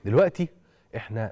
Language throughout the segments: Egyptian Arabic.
دلوقتي احنا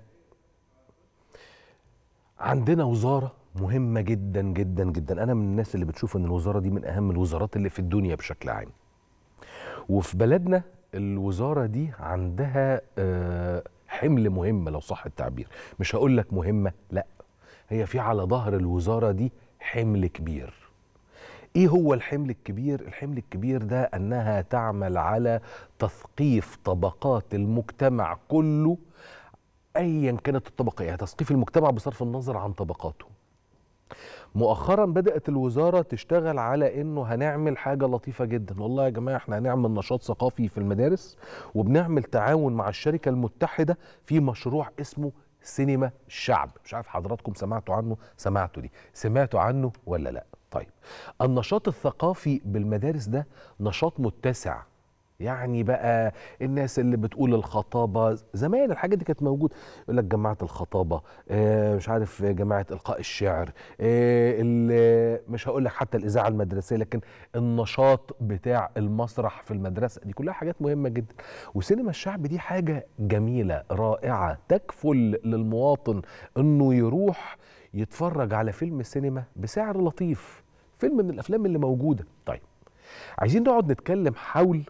عندنا وزاره مهمه جدا جدا جدا انا من الناس اللي بتشوف ان الوزاره دي من اهم الوزارات اللي في الدنيا بشكل عام وفي بلدنا الوزاره دي عندها آه، حمل مهم لو صح التعبير مش هقول لك مهمه لا هي في على ظهر الوزاره دي حمل كبير ايه هو الحمل الكبير الحمل الكبير ده انها تعمل على تثقيف طبقات المجتمع كله ايا كانت الطبقه يعني تثقيف المجتمع بصرف النظر عن طبقاته مؤخرا بدات الوزاره تشتغل على انه هنعمل حاجه لطيفه جدا والله يا جماعه احنا هنعمل نشاط ثقافي في المدارس وبنعمل تعاون مع الشركه المتحده في مشروع اسمه سينما الشعب مش عارف حضراتكم سمعتوا عنه سمعتوا دي سمعتوا عنه ولا لا طيب النشاط الثقافي بالمدارس ده نشاط متسع يعني بقى الناس اللي بتقول الخطابه زمان الحاجات دي كانت موجوده يقول لك جماعه الخطابه آه مش عارف جماعه القاء الشعر آه ال- مش هقول لك حتى الاذاعه المدرسيه لكن النشاط بتاع المسرح في المدرسه دي كلها حاجات مهمه جدا وسينما الشعب دي حاجه جميله رائعه تكفل للمواطن انه يروح يتفرج على فيلم سينما بسعر لطيف فيلم من الافلام اللي موجوده طيب عايزين نقعد نتكلم حول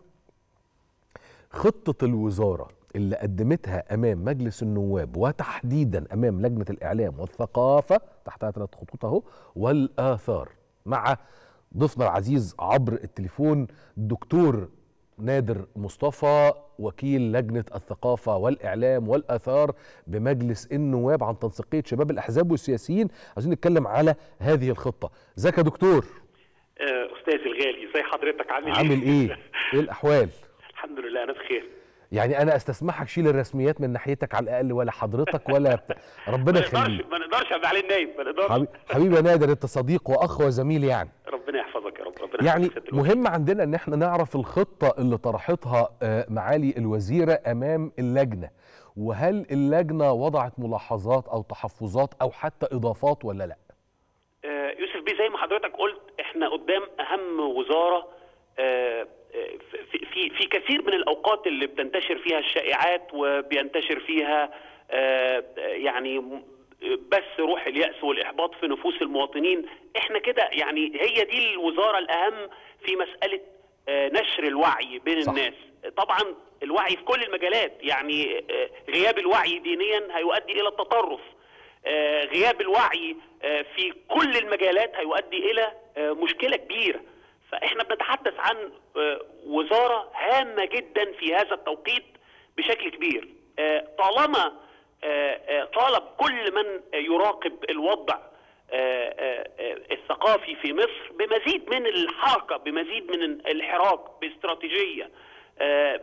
خطة الوزارة اللي قدمتها أمام مجلس النواب وتحديدا أمام لجنة الإعلام والثقافة تحتها ثلاث خطوط أهو والآثار مع ضيفنا العزيز عبر التليفون دكتور نادر مصطفى وكيل لجنة الثقافة والإعلام والآثار بمجلس النواب عن تنسيقية شباب الأحزاب والسياسيين عايزين نتكلم على هذه الخطة ازيك يا دكتور آه، استاذي الغالي ازي حضرتك عامل ايه عامل ايه ايه الأحوال الحمد لله انا بخير يعني انا استسمحك شيل الرسميات من ناحيتك على الاقل ولا حضرتك ولا بتاع. ربنا ما نقدرش يخليك ما نقدرش ابقى عليه نايم ما نقدرش حبيبي حبيبي يا نادر انت صديق واخ وزميل يعني ربنا يحفظك يا رب ربنا يعني يحفظك يا ست الوالد. مهم عندنا ان احنا نعرف الخطه اللي طرحتها آه، معالي الوزيره امام اللجنه وهل اللجنه وضعت ملاحظات او تحفظات او حتى اضافات ولا لا آه، يوسف بيه زي ما حضرتك قلت احنا قدام اهم وزاره آه، آه، في في في كثير من الاوقات اللي بتنتشر فيها الشائعات وبينتشر فيها آه، يعني م- بس روح اليأس والإحباط في نفوس المواطنين احنا كده يعني هي دي الوزارة الأهم في مسألة آه، نشر الوعي بين صح. الناس طبعا الوعي في كل المجالات يعني آه، غياب الوعي دينيا هيؤدي إلى التطرف آه، غياب الوعي آه، في كل المجالات هيؤدي الى آه، مشكله كبيره فاحنا بنتحدث عن آه، وزاره هامه جدا في هذا التوقيت بشكل كبير آه، طالما آه، آه، طالب كل من يراقب الوضع آه، آه، آه، الثقافي في مصر بمزيد من الحركه بمزيد من الحراك باستراتيجيه آه،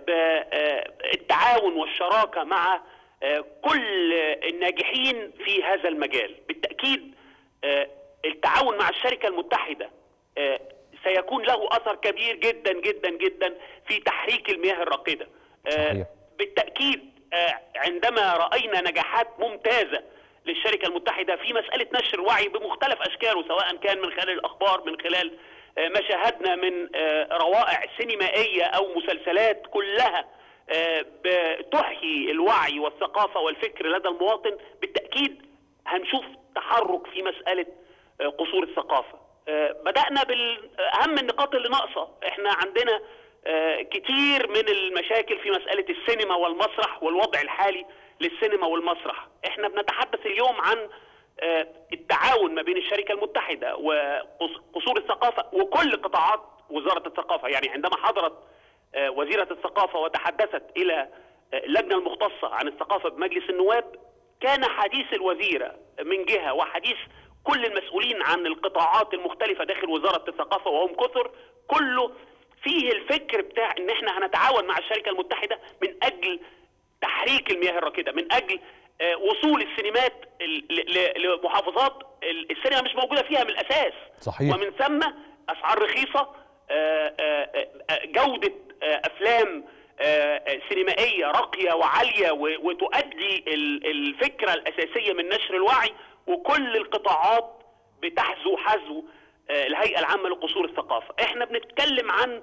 بالتعاون والشراكه مع آه، كل الناجحين في هذا المجال بالتاكيد آه، التعاون مع الشركه المتحده آه، سيكون له اثر كبير جدا جدا جدا في تحريك المياه الراكده آه، صحيح. بالتاكيد آه، عندما راينا نجاحات ممتازه للشركه المتحده في مساله نشر الوعي بمختلف اشكاله سواء كان من خلال الاخبار من خلال آه، ما شاهدنا من آه، روائع سينمائيه او مسلسلات كلها آه، بتحيي الوعي والثقافه والفكر لدى المواطن بالتاكيد هنشوف تحرك في مساله آه، قصور الثقافه آه، بدانا باهم النقاط اللي ناقصه احنا عندنا آه، كتير من المشاكل في مساله السينما والمسرح والوضع الحالي للسينما والمسرح احنا بنتحدث اليوم عن آه، التعاون ما بين الشركه المتحده وقصور الثقافه وكل قطاعات وزاره الثقافه يعني عندما حضرت آه، وزيره الثقافه وتحدثت الى آه، اللجنه المختصه عن الثقافه بمجلس النواب كان حديث الوزيره من جهه وحديث كل المسؤولين عن القطاعات المختلفه داخل وزاره الثقافه وهم كثر كله فيه الفكر بتاع ان احنا هنتعاون مع الشركه المتحده من اجل تحريك المياه الراكده من اجل آه، وصول السينمات ال- ل- ل- لمحافظات ال- السينما مش موجوده فيها من الاساس صحيح. ومن ثم اسعار رخيصه آه، آه، آه، جوده آه، افلام آه، آه، سينمائيه راقيه وعاليه و- وتؤدي ال- الفكره الاساسيه من نشر الوعي وكل القطاعات بتحذو حذو آه، الهيئه العامه لقصور الثقافه احنا بنتكلم عن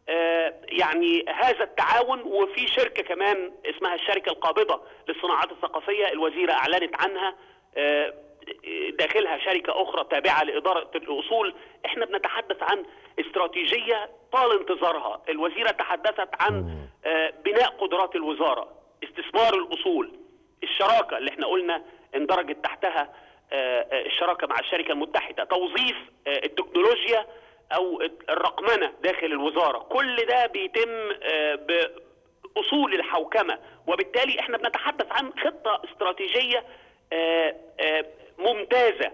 آه، يعني هذا التعاون وفي شركه كمان اسمها الشركه القابضه للصناعات الثقافيه الوزيره اعلنت عنها آه، داخلها شركه اخرى تابعه لاداره الاصول احنا بنتحدث عن استراتيجيه طال انتظارها الوزيره تحدثت عن آه، بناء قدرات الوزاره استثمار الاصول الشراكه اللي احنا قلنا اندرجت تحتها آه، آه، الشراكه مع الشركه المتحده توظيف آه، التكنولوجيا او الرقمنه داخل الوزاره كل ده بيتم آه، باصول الحوكمه وبالتالي احنا بنتحدث عن خطه استراتيجيه آه، آه، ممتازه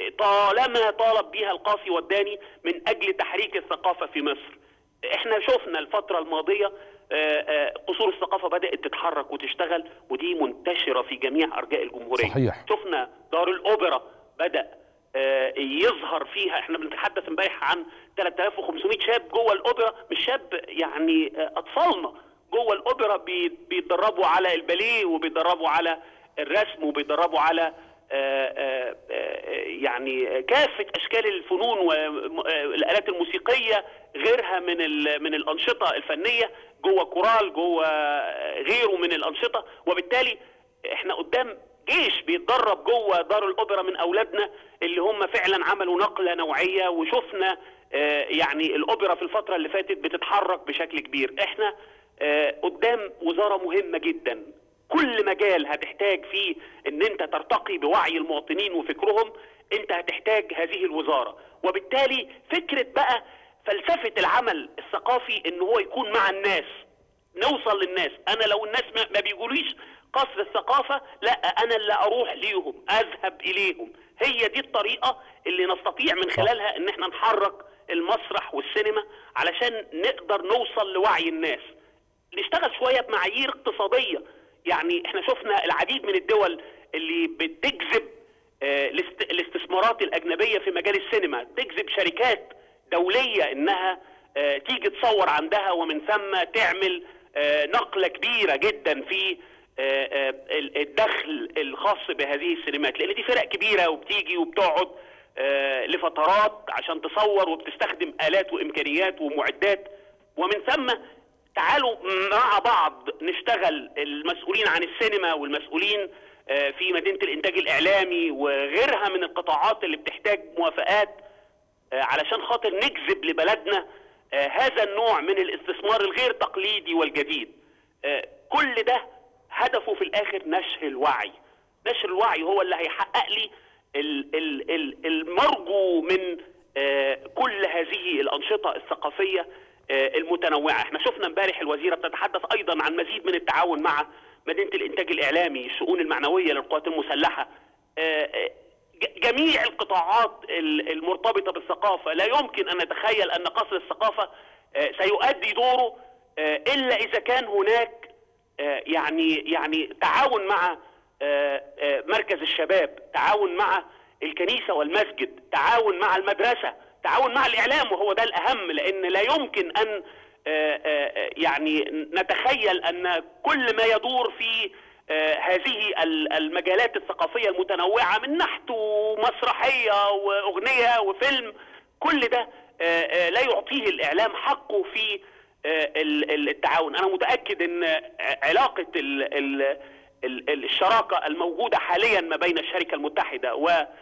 طالما طالب بها القاصي والداني من اجل تحريك الثقافه في مصر احنا شفنا الفتره الماضيه آه، آه، قصور الثقافه بدات تتحرك وتشتغل ودي منتشره في جميع ارجاء الجمهوريه صحيح. شفنا دار الاوبرا بدا آه، يظهر فيها احنا بنتحدث امبارح عن 3500 شاب جوه الاوبرا مش شاب يعني آه، اطفالنا جوه الاوبرا بي- بيتدربوا على الباليه وبيتدربوا على الرسم وبيتدربوا على آه، آه، آه، يعني كافه اشكال الفنون والالات الموسيقيه غيرها من ال- من الانشطه الفنيه جوه كورال جوه آه، غيره من الانشطه وبالتالي احنا قدام جيش بيتدرب جوه دار الاوبرا من اولادنا اللي هم فعلا عملوا نقله نوعيه وشفنا آه، يعني الاوبرا في الفتره اللي فاتت بتتحرك بشكل كبير احنا آه، قدام وزاره مهمه جدا كل مجال هتحتاج فيه ان انت ترتقي بوعي المواطنين وفكرهم انت هتحتاج هذه الوزاره وبالتالي فكره بقى فلسفه العمل الثقافي ان هو يكون مع الناس نوصل للناس انا لو الناس ما ما بيقوليش قصر الثقافة لا انا اللي اروح ليهم اذهب اليهم هي دي الطريقة اللي نستطيع من خلالها ان احنا نحرك المسرح والسينما علشان نقدر نوصل لوعي الناس نشتغل شوية بمعايير اقتصادية يعني احنا شفنا العديد من الدول اللي بتجذب آه، الاست- الاستثمارات الأجنبية في مجال السينما تجذب شركات دولية إنها آه، تيجي تصور عندها ومن ثم تعمل آه، نقلة كبيرة جدا في آه، آه، ال- الدخل الخاص بهذه السينمات لأن دي فرق كبيرة وبتيجي وبتقعد آه، لفترات عشان تصور وبتستخدم آلات وإمكانيات ومعدات ومن ثم تعالوا مع بعض نشتغل المسؤولين عن السينما والمسؤولين آه، في مدينة الإنتاج الإعلامي وغيرها من القطاعات اللي بتحتاج موافقات آه، علشان خاطر نجذب لبلدنا آه، هذا النوع من الاستثمار الغير تقليدي والجديد آه، كل ده هدفه في الآخر نشر الوعي نشر الوعي هو اللي هيحقق لي ال- ال- ال- المرجو من آه، كل هذه الأنشطة الثقافية آه، المتنوعة احنا شفنا امبارح الوزيرة بتتحدث أيضا عن مزيد من التعاون مع مدينة الإنتاج الإعلامي الشؤون المعنوية للقوات المسلحة آه، آه، ج- جميع القطاعات ال- المرتبطة بالثقافة لا يمكن أن نتخيل أن قصر الثقافة آه، سيؤدي دوره آه، إلا إذا كان هناك آه، يعني يعني تعاون مع آه، آه، مركز الشباب تعاون مع الكنيسة والمسجد تعاون مع المدرسة تعاون مع الإعلام وهو ده الأهم لأن لا يمكن أن آه، آه، يعني نتخيل أن كل ما يدور في آه، هذه ال- المجالات الثقافية المتنوعة من نحت ومسرحية وأغنية وفيلم كل ده آه، آه، لا يعطيه الإعلام حقه في آه، ال- ال- التعاون أنا متأكد أن علاقة ال- ال- ال- ال- الشراكة الموجودة حاليا ما بين الشركة المتحدة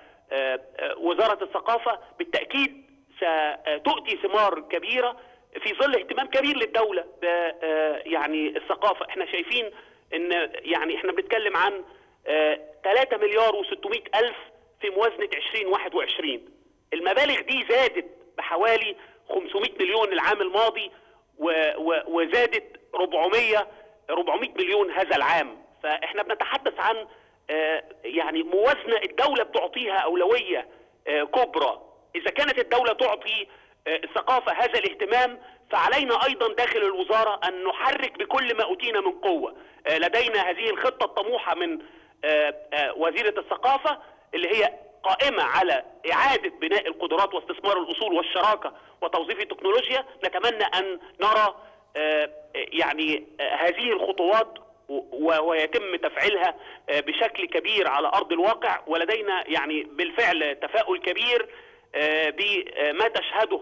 ووزارة الثقافة بالتأكيد ستؤتي ثمار كبيرة في ظل اهتمام كبير للدولة ب آه، يعني الثقافة احنا شايفين ان يعني احنا بنتكلم عن آه، 3 مليار و600 ألف في موازنة 2021 المبالغ دي زادت بحوالي 500 مليون العام الماضي و- و- وزادت 400 400 مليون هذا العام فاحنا بنتحدث عن آه، يعني موازنة الدولة بتعطيها أولوية آه، كبرى إذا كانت الدولة تعطي آه، الثقافة هذا الاهتمام فعلينا أيضا داخل الوزارة أن نحرك بكل ما أوتينا من قوة آه، لدينا هذه الخطة الطموحة من آه، آه، وزيرة الثقافة اللي هي قائمة على إعادة بناء القدرات واستثمار الأصول والشراكة وتوظيف التكنولوجيا نتمنى أن نرى آه، يعني آه، هذه الخطوات و- ويتم تفعيلها آه، بشكل كبير على ارض الواقع ولدينا يعني بالفعل تفاؤل كبير آه، بما تشهده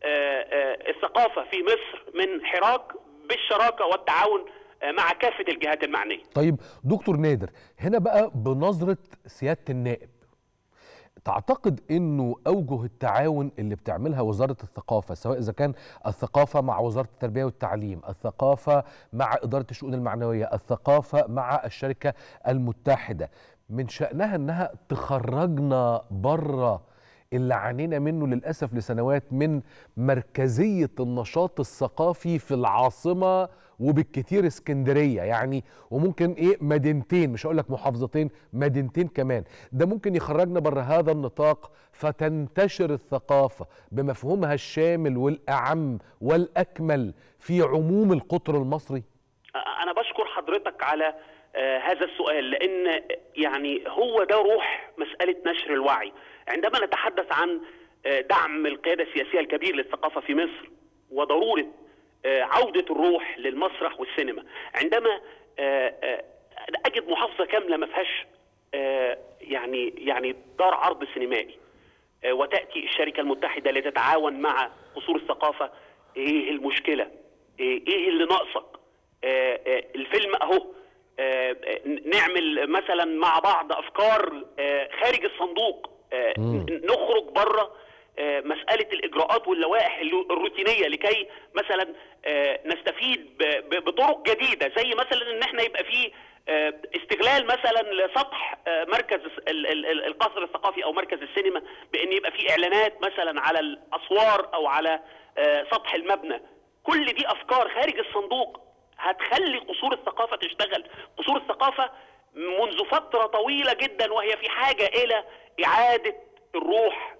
الثقافه في مصر من حراك بالشراكه والتعاون مع كافه الجهات المعنيه. طيب دكتور نادر هنا بقى بنظره سياده النائب تعتقد انه اوجه التعاون اللي بتعملها وزاره الثقافه سواء اذا كان الثقافه مع وزاره التربيه والتعليم، الثقافه مع اداره الشؤون المعنويه، الثقافه مع الشركه المتحده، من شانها انها تخرجنا بره اللي عانينا منه للاسف لسنوات من مركزيه النشاط الثقافي في العاصمه وبالكتير اسكندريه يعني وممكن ايه مدينتين مش هقول لك محافظتين مدينتين كمان ده ممكن يخرجنا بره هذا النطاق فتنتشر الثقافه بمفهومها الشامل والاعم والاكمل في عموم القطر المصري انا بشكر حضرتك على آه هذا السؤال لان يعني هو ده روح مساله نشر الوعي عندما نتحدث عن آه دعم القياده السياسيه الكبير للثقافه في مصر وضروره عودة الروح للمسرح والسينما عندما أجد محافظة كاملة ما فيهاش يعني يعني دار عرض سينمائي وتأتي الشركة المتحدة لتتعاون مع قصور الثقافة إيه المشكلة؟ إيه اللي ناقصك؟ الفيلم أهو نعمل مثلا مع بعض أفكار خارج الصندوق نخرج بره مسألة الإجراءات واللوائح الروتينية لكي مثلا نستفيد بطرق جديدة زي مثلا إن احنا يبقى فيه استغلال مثلا لسطح مركز القصر الثقافي أو مركز السينما بأن يبقى فيه إعلانات مثلا على الأسوار أو على سطح المبنى كل دي أفكار خارج الصندوق هتخلي قصور الثقافة تشتغل قصور الثقافة منذ فترة طويلة جدا وهي في حاجة إلى إعادة الروح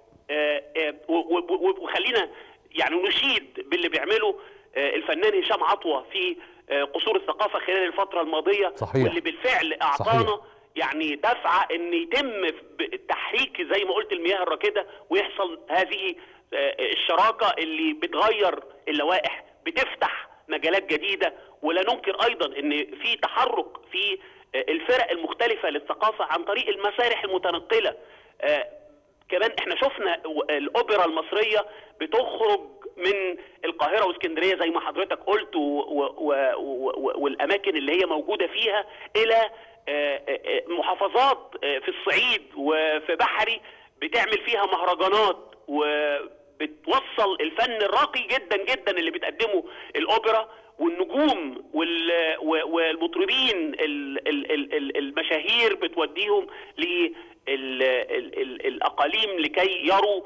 وخلينا يعني نشيد باللي بيعمله الفنان هشام عطوه في قصور الثقافه خلال الفتره الماضيه صحيح. واللي بالفعل اعطانا صحيح. يعني دفعه ان يتم تحريك زي ما قلت المياه الراكده ويحصل هذه الشراكه اللي بتغير اللوائح بتفتح مجالات جديده ولا ننكر ايضا ان في تحرك في الفرق المختلفه للثقافه عن طريق المسارح المتنقله كمان احنا شفنا الاوبرا المصريه بتخرج من القاهره واسكندريه زي ما حضرتك قلت و و و والاماكن اللي هي موجوده فيها الى محافظات في الصعيد وفي بحري بتعمل فيها مهرجانات وبتوصل الفن الراقي جدا جدا اللي بتقدمه الاوبرا والنجوم والمطربين المشاهير بتوديهم ل الاقاليم لكي يروا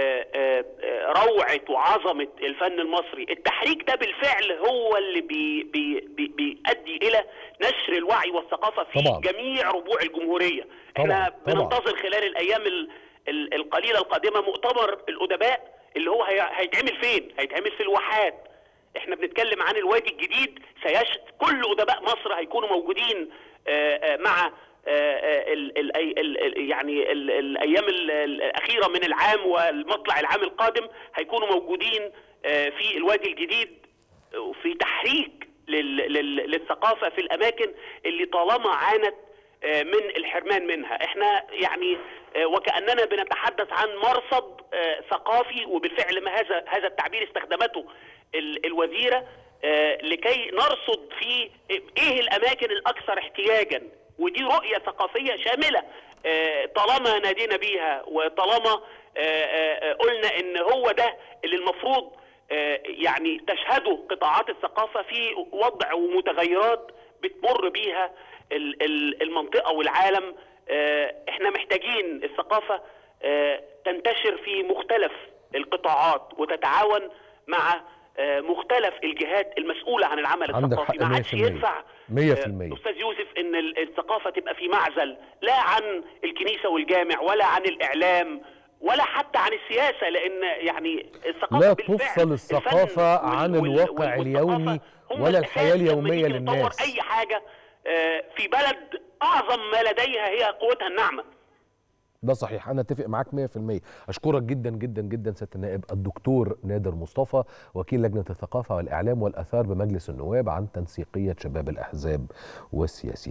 روعه وعظمه الفن المصري التحريك ده بالفعل هو اللي بي بي بي بيؤدي الى نشر الوعي والثقافه في طبعا. جميع ربوع الجمهوريه احنا طبعا. بننتظر خلال الايام القليله القادمه مؤتمر الادباء اللي هو هيتعمل فين هيتعمل في الواحات احنا بنتكلم عن الوادي الجديد سيشت كل ادباء مصر هيكونوا موجودين مع ال ال ال يعني ال الايام الاخيره من العام والمطلع العام القادم هيكونوا موجودين في الوادي الجديد في تحريك للثقافه في الاماكن اللي طالما عانت من الحرمان منها احنا يعني وكاننا بنتحدث عن مرصد ثقافي وبالفعل ما هذا هذا التعبير استخدمته الوزيره لكي نرصد في ايه الاماكن الاكثر احتياجا ودي رؤيه ثقافيه شامله طالما نادينا بيها وطالما قلنا ان هو ده اللي المفروض يعني تشهده قطاعات الثقافه في وضع ومتغيرات بتمر بيها المنطقه والعالم احنا محتاجين الثقافه تنتشر في مختلف القطاعات وتتعاون مع مختلف الجهات المسؤوله عن العمل الثقافي ما عادش ينفع 100% استاذ يوسف ان الثقافه تبقى في معزل لا عن الكنيسه والجامع ولا عن الاعلام ولا حتى عن السياسه لان يعني الثقافه لا بالفعل تفصل الثقافه عن الواقع اليومي ولا الحياه اليوميه للناس اي حاجه في بلد اعظم ما لديها هي قوتها الناعمه ده صحيح انا اتفق معاك 100% اشكرك جدا جدا جدا سياده النائب الدكتور نادر مصطفى وكيل لجنه الثقافه والاعلام والاثار بمجلس النواب عن تنسيقيه شباب الاحزاب والسياسيين